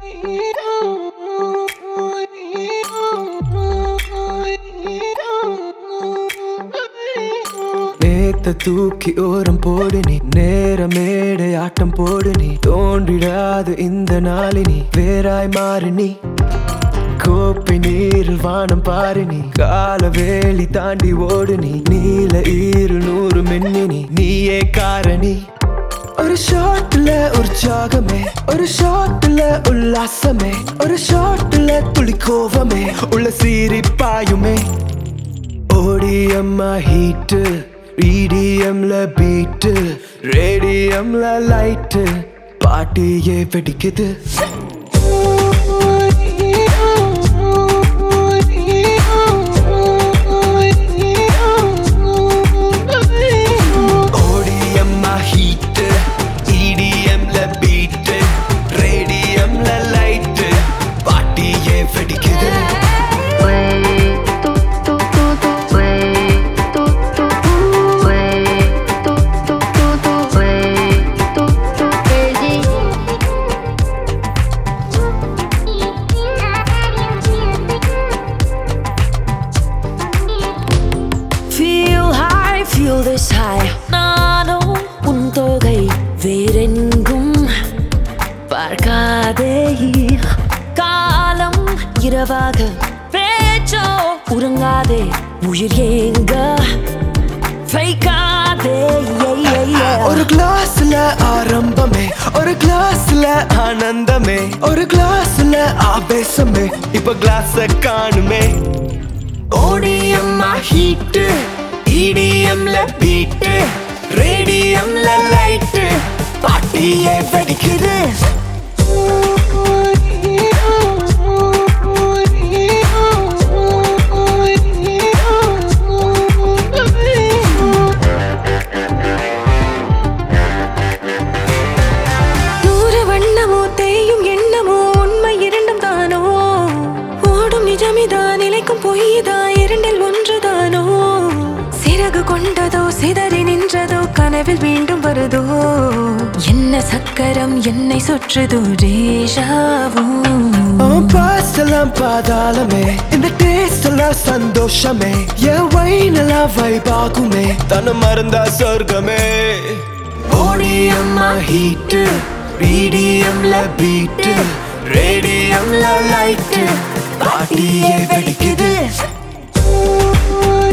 நேத்த தூக்கி ஓரம் போடு நீ நேர மேடை ஆட்டம் போடு நீ தோன்றிடாது இந்த நாளினி வேறாய் மாறு நீ கோப்பை நீரில் வானம் பாரு நீ கால வேலி தாண்டி ஓடு நீ நீல ஈரு நூறு மின்னினி நீயே காரணி ஒரு ஷாட்ல உற்சாகமே ஒரு ஷாட்ல உல்லாசமே ஒரு ஷாட்ல துளி கோவமே உள்ள சீறி பாயுமே ஓடிஎம்மா ஹீட்டு இடிஎம்ல பீட்டு ரேடியம்ல லைட்டு பாட்டியே வெடிக்குது ஓடிஎம்மா ஹீட்டு இடிஎம்ல பீட்டு ரேடியம்ல லைட்டு பாட்டியே வெடிக்குது Feel high, feel this high நானோ உன் தொகை வேறெங்கும் பார்க்காதே காலம் இரவாக பேச்சோ உறங்காதே உயிர் ஏங்க வைக்காதே ஒரு கிளாஸ்ல ஆரம்பமே ஒரு கிளாஸ்ல ஆனந்தமே ஒரு கிளாஸ்ல ஆவேசமே இப்ப கிளாஸ காணுமே ஓடிஎம்மா ஹீட்டு இடிஎம்ல பீட்டு ரேடியம்ல லைட்டு பாட்டியே வெடிக்குது நூறு வண்ணமோ தேயும் எண்ணமோ உண்மை இரண்டும் தானோ ஓடும் நிஜமிதான் நிலைக்கும் பொய்தா இரண்டில் ஒன்றுதானோ சிறகு கொண்டதோ சிதறி நின்றதோ கனவில் மீண்டும் வருதோ என்ன சக்கரம் என்னை சுற்றுதோ ரேஷாவும் பாஸ்ட் எல்லாம் பாதாளமே இந்த டேஸ்ட் எல்லாம் சந்தோஷமே என் வைன் எல்லாம் வைபாகுமே தன மறந்தா சொர்க்கமே ஓடிஎம்மா ஹீட்டு ரீடியம்ல பீட்டு ரேடியம்ல லைட்டு பாட்டியே வெடிக்குது